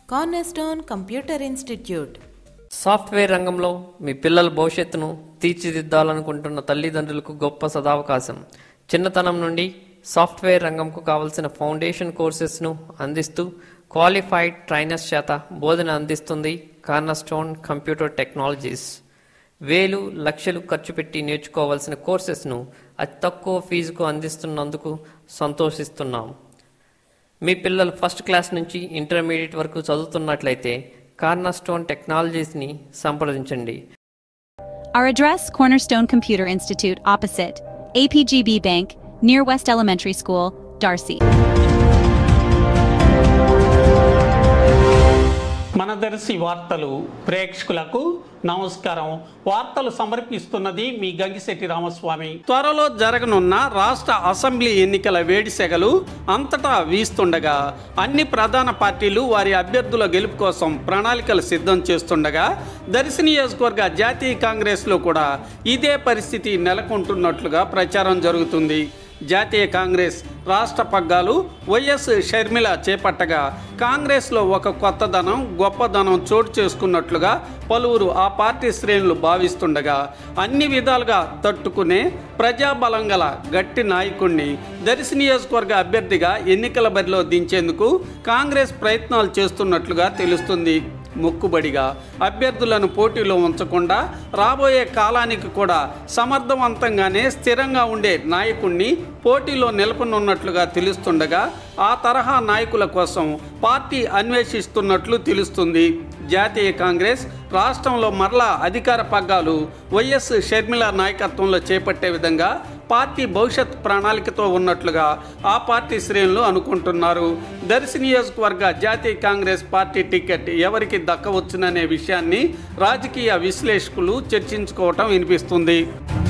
Cornerstone computer institute software రంగంలో మీ పిల్లల భవిష్యత్తును తీర్చిదిద్దాలనుకుంటున్న తల్లిదండ్రులకు గొప్ప సదావకాశం చిన్నతనం నుండి సాఫ్ట్వేర్ రంగంకు కావలసిన ఫౌండేషన్ కోర్సెస్ను అందిస్తూ క్వాలిఫైడ్ ట్రైనర్స్ చేత బోధన అందిస్తుంది కార్నర్స్టోన్ కంప్యూటర్ టెక్నాలజీస్ వేలు లక్షలు ఖర్చు పెట్టి నేర్చుకోవాల్సిన కోర్సెస్ను అతి తక్కువ ఫీజుకు అందిస్తున్నందుకు సంతోషిస్తున్నాం మీ పిల్లలు ఫస్ట్ క్లాస్ నుంచి ఇంటర్మీడియట్ వరకు చదువుతున్నట్లయితే కార్నర్స్టోన్ టెక్నాలజీస్ని సంప్రదించండి Our address Cornerstone Computer Institute opposite APGB Bank near West Elementary School, Darcy. మన దర్శి వార్తలు ప్రేక్షకులకు నమస్కారం వార్తలు సమర్పిస్తున్నది మీ గంగిశెట్టి రామస్వామి త్వరలో జరగనున్న రాష్ట్ర అసెంబ్లీ ఎన్నికల వేడిసెగలు అంతటా వీస్తుండగా అన్ని ప్రధాన పార్టీలు వారి అభ్యర్థుల గెలుపు కోసం ప్రణాళికలు సిద్ధం చేస్తుండగా దర్శి నియోజకవర్గ జాతీయ కాంగ్రెస్లో కూడా ఇదే పరిస్థితి నెలకొంటున్నట్లుగా ప్రచారం జరుగుతుంది జాతీయ కాంగ్రెస్ రాష్ట్ర పగ్గాలు వైఎస్ షర్మిల చేపట్టగా కాంగ్రెస్లో ఒక కొత్తదనం గొప్పదనం చోటు చేసుకున్నట్లుగా పలువురు ఆ పార్టీ శ్రేణులు భావిస్తుండగా అన్ని విధాలుగా తట్టుకునే ప్రజాబలం గల గట్టి నాయకుణ్ణి దర్శి నియోజకవర్గ అభ్యర్థిగా ఎన్నికల బరిలో దించేందుకు కాంగ్రెస్ ప్రయత్నాలు చేస్తున్నట్లుగా తెలుస్తుంది మొక్కుబడిగా అభ్యర్థులను పోటీలో ఉంచకుండా రాబోయే కాలానికి కూడా సమర్థవంతంగానే స్థిరంగా ఉండే నాయకుణ్ణి పోటీలో నెలకొనున్నట్లుగా తెలుస్తుండగా ఆ తరహా నాయకుల కోసం పార్టీ అన్వేషిస్తున్నట్లు తెలుస్తుంది జాతీయ కాంగ్రెస్ రాష్ట్రంలో మరలా అధికార పగ్గాలు వైఎస్ షర్మిల నాయకత్వంలో చేపట్టే విధంగా పార్టీ భవిష్యత్ ప్రణాళికతో ఉన్నట్లుగా ఆ పార్టీ శ్రేణులు అనుకుంటున్నారు దర్శి నియోజకవర్గ జాతీయ కాంగ్రెస్ పార్టీ టికెట్ ఎవరికి దక్కవచ్చుననే విషయాన్ని రాజకీయ విశ్లేషకులు చర్చించుకోవటం వినిపిస్తుంది